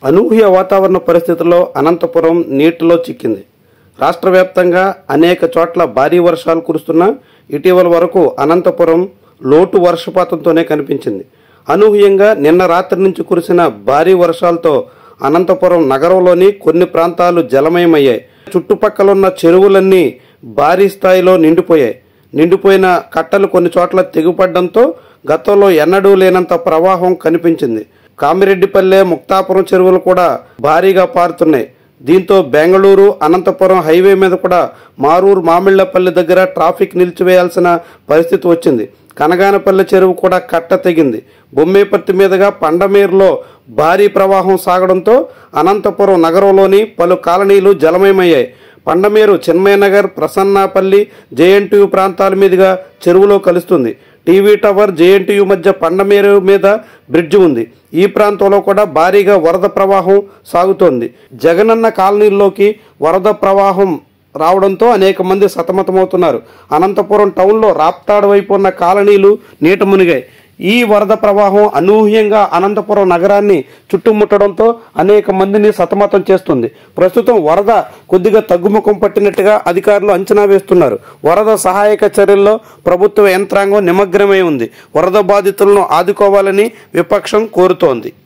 అనూహ్య వాతావరణ పరిస్థితుల్లో అనంతపురం నీటిలో చిక్కింది రాష్ట్ర వ్యాప్తంగా అనేక చోట్ల భారీ వర్షాలు కురుస్తున్నా ఇటీవల వరకు అనంతపురం లోటు వర్షపాతంతోనే కనిపించింది అనూహ్యంగా నిన్న రాత్రి నుంచి కురిసిన భారీ వర్షాలతో అనంతపురం నగరంలోని కొన్ని ప్రాంతాలు జలమయమయ్యాయి చుట్టుపక్కలున్న చెరువులన్నీ భారీ స్థాయిలో నిండిపోయాయి నిండిపోయిన కట్టలు కొన్ని చోట్ల తెగిపడడంతో గతంలో ఎన్నడూ లేనంత ప్రవాహం కనిపించింది కామిరెడ్డిపల్లె ముక్తాపురం చెరువులు కూడా భారీగా పారుతున్నాయి దీంతో బెంగళూరు అనంతపురం హైవే మీద కూడా మారూరు మామిళ్లపల్లి దగ్గర ట్రాఫిక్ నిలిచివేయాల్సిన పరిస్థితి వచ్చింది కనగానపల్లి చెరువు కూడా కట్ట తెగింది బొమ్మేపర్తి మీదుగా పండమేరులో భారీ ప్రవాహం సాగడంతో అనంతపురం నగరంలోని పలు కాలనీలు జలమయమయ్యాయి పండమేరు చిన్మయనగర్ ప్రసన్నాపల్లి జేఎన్టీయు ప్రాంతాల మీదుగా చెరువులో కలుస్తుంది టీవీ టవర్ జేఎన్టీయు మధ్య పండమేరు మీద బ్రిడ్జి ఉంది ఈ ప్రాంతంలో కూడా భారీగా వరద ప్రవాహం సాగుతోంది జగనన్న కాలనీల్లోకి వరద ప్రవాహం రావడంతో అనేక మంది సతమతమవుతున్నారు అనంతపురం టౌన్లో రాప్తాడు వైపు ఉన్న కాలనీలు నీట మునిగాయి ఈ వరద ప్రవాహం అనూహ్యంగా అనంతపురం నగరాన్ని చుట్టుముట్టడంతో అనేక మందిని సతమతం చేస్తుంది ప్రస్తుతం వరద కొద్దిగా తగ్గుముఖం పట్టినట్టుగా అధికారులు అంచనా వేస్తున్నారు వరద సహాయక చర్యల్లో ప్రభుత్వ యంత్రాంగం నిమగ్నమై ఉంది వరద బాధితులను ఆదుకోవాలని విపక్షం కోరుతోంది